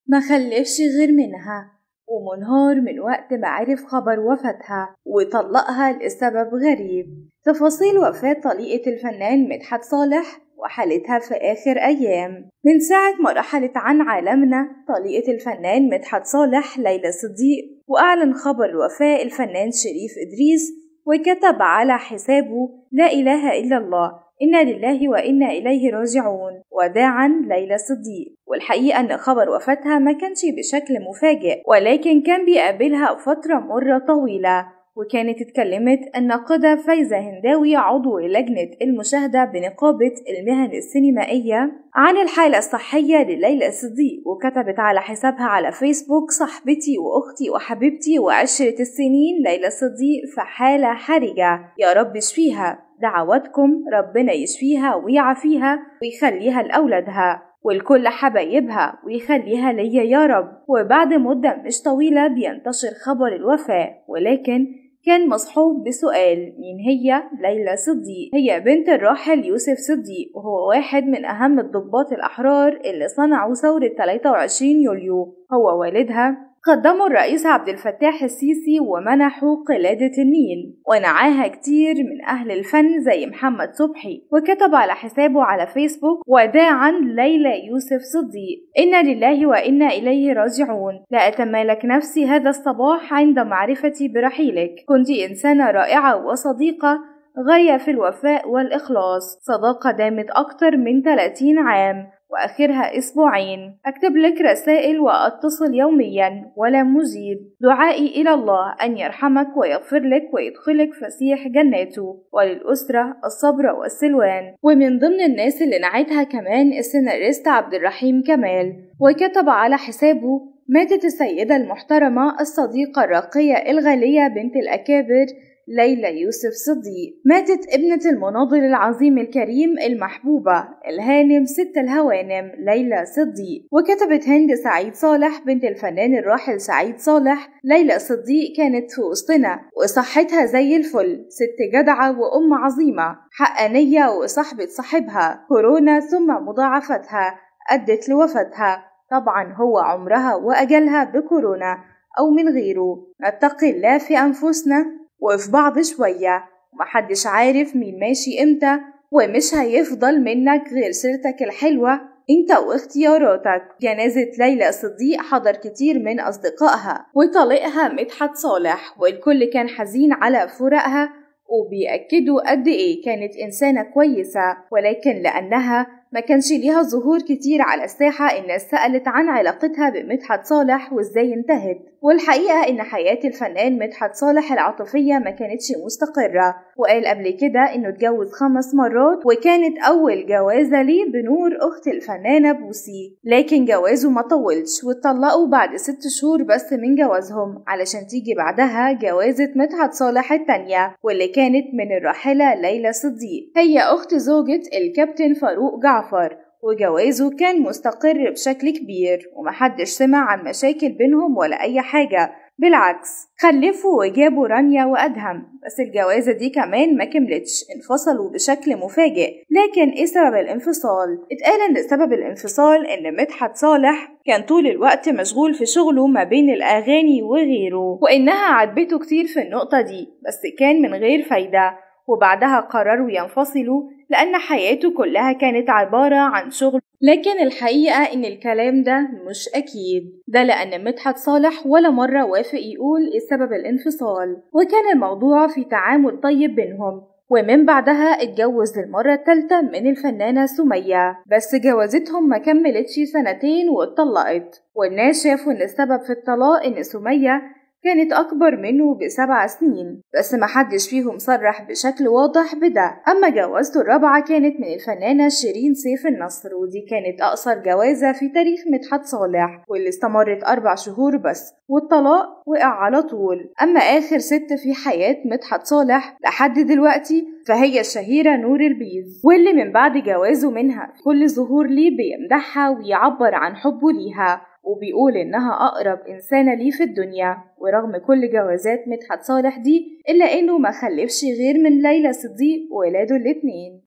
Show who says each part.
Speaker 1: ما خلفش غير منها ومنهار من وقت ما عرف خبر وفاتها وطلقها لسبب غريب تفاصيل وفاة طليقة الفنان مدحت صالح وحالتها في آخر أيام من ساعة ما رحلت عن عالمنا طليقة الفنان مدحت صالح ليلى صديق وأعلن خبر الوفاة الفنان شريف إدريس وكتب على حسابه لا إله إلا الله إنا لله وإنا إليه راجعون وداعا ليلى صديق والحقيقة أن خبر وفاتها ما كانش بشكل مفاجئ ولكن كان بيقابلها فترة مرة طويلة وكانت اتكلمت الناقدة فايزة هنداوي عضو لجنة المشاهدة بنقابة المهن السينمائية عن الحالة الصحية لليلى صديق وكتبت على حسابها على فيسبوك صاحبتي وأختي وحبيبتي وعشرة السنين ليلى صديق في حالة حرجة يا رب اشفيها دعواتكم ربنا يشفيها ويعافيها ويخليها لأولادها والكل حبايبها ويخليها ليا يا رب وبعد مدة مش طويلة بينتشر خبر الوفاة ولكن كان مصحوب بسؤال مين هي ليلى صديق هي بنت الراحل يوسف صديق وهو واحد من أهم الضباط الأحرار اللي صنعوا ثورة 23 يوليو هو والدها قدموا الرئيس عبد الفتاح السيسي ومنحوا قلادة النيل ونعاها كتير من أهل الفن زي محمد صبحي وكتب على حسابه على فيسبوك وداعا ليلى يوسف صديق إنا لله وإنا إليه راجعون لا أتمالك نفسي هذا الصباح عند معرفتي برحيلك كنت إنسانة رائعة وصديقة غاية في الوفاء والإخلاص صداقة دامت أكتر من 30 عام وآخرها أسبوعين أكتب لك رسائل وأتصل يوميا ولا مجيب دعائي إلى الله أن يرحمك ويغفر لك ويدخلك فسيح جناته وللأسرة الصبر والسلوان ومن ضمن الناس اللي نعيتها كمان السيناريست عبد الرحيم كمال وكتب على حسابه ماتت السيدة المحترمة الصديقة الراقية الغالية بنت الأكابر ليلى يوسف صديق ماتت ابنة المناضل العظيم الكريم المحبوبة الهانم ست الهوانم ليلى صديق وكتبت هند سعيد صالح بنت الفنان الراحل سعيد صالح ليلى صديق كانت في وسطنا وصحتها زي الفل ست جدعة وأم عظيمة حقانية وصاحبة صاحبها كورونا ثم مضاعفتها أدت لوفاتها طبعا هو عمرها وأجلها بكورونا أو من غيره نتقي الله في أنفسنا وفي بعض شوية ومحدش عارف مين ماشي امتى ومش هيفضل منك غير سيرتك الحلوة انت واختياراتك جنازة ليلى صديق حضر كتير من أصدقائها وطليقها مدحت صالح والكل كان حزين على فراقها وبيأكدوا قد إيه كانت إنسانة كويسة ولكن لأنها ما كانش ليها ظهور كتير على الساحة الناس سألت عن علاقتها بمدحت صالح وإزاي انتهت والحقيقة إن حياة الفنان مدحت صالح العاطفية ما كانتش مستقرة وقال قبل كده إنه اتجوز خمس مرات وكانت أول جوازة ليه بنور أخت الفنانة بوسي لكن جوازه ما طولش واتطلقوا بعد ست شهور بس من جوازهم علشان تيجي بعدها جوازة مدحت صالح التانية واللي كانت من الراحلة ليلى صديق هي أخت زوجة الكابتن فاروق جعفر وجوازه كان مستقر بشكل كبير ومحدش سمع عن مشاكل بينهم ولا أي حاجة بالعكس خلفوا وجابوا رانيا وأدهم بس الجوازة دي كمان ما كملتش انفصلوا بشكل مفاجئ لكن ايه سبب الانفصال؟ اتقال ان سبب الانفصال ان مدحت صالح كان طول الوقت مشغول في شغله ما بين الأغاني وغيره وإنها عاتبته كتير في النقطة دي بس كان من غير فايدة وبعدها قرروا ينفصلوا لأن حياته كلها كانت عبارة عن شغل لكن الحقيقة إن الكلام ده مش أكيد ده لأن مدحت صالح ولا مرة وافق يقول إيه سبب الانفصال وكان الموضوع في تعامل طيب بينهم ومن بعدها اتجوز للمرة الثالثة من الفنانة سمية بس جوازتهم ما كملتش سنتين واتطلقت والناس شافوا إن السبب في الطلاق إن سمية كانت أكبر منه بسبع سنين بس محدش فيهم صرح بشكل واضح بده أما جوازته الرابعة كانت من الفنانة شيرين سيف النصر ودي كانت أقصر جوازة في تاريخ مدحت صالح واللي استمرت أربع شهور بس والطلاق وقع على طول أما آخر ست في حياة مدحت صالح لحد دلوقتي فهي الشهيرة نور البيز واللي من بعد جوازه منها كل ظهور ليه بيمدحها ويعبر عن حبه ليها وبيقول إنها أقرب إنسانة ليه في الدنيا ورغم كل جوازات مدحت صالح دي إلا إنه ما خلفش غير من ليلى صديق ولاده الاتنين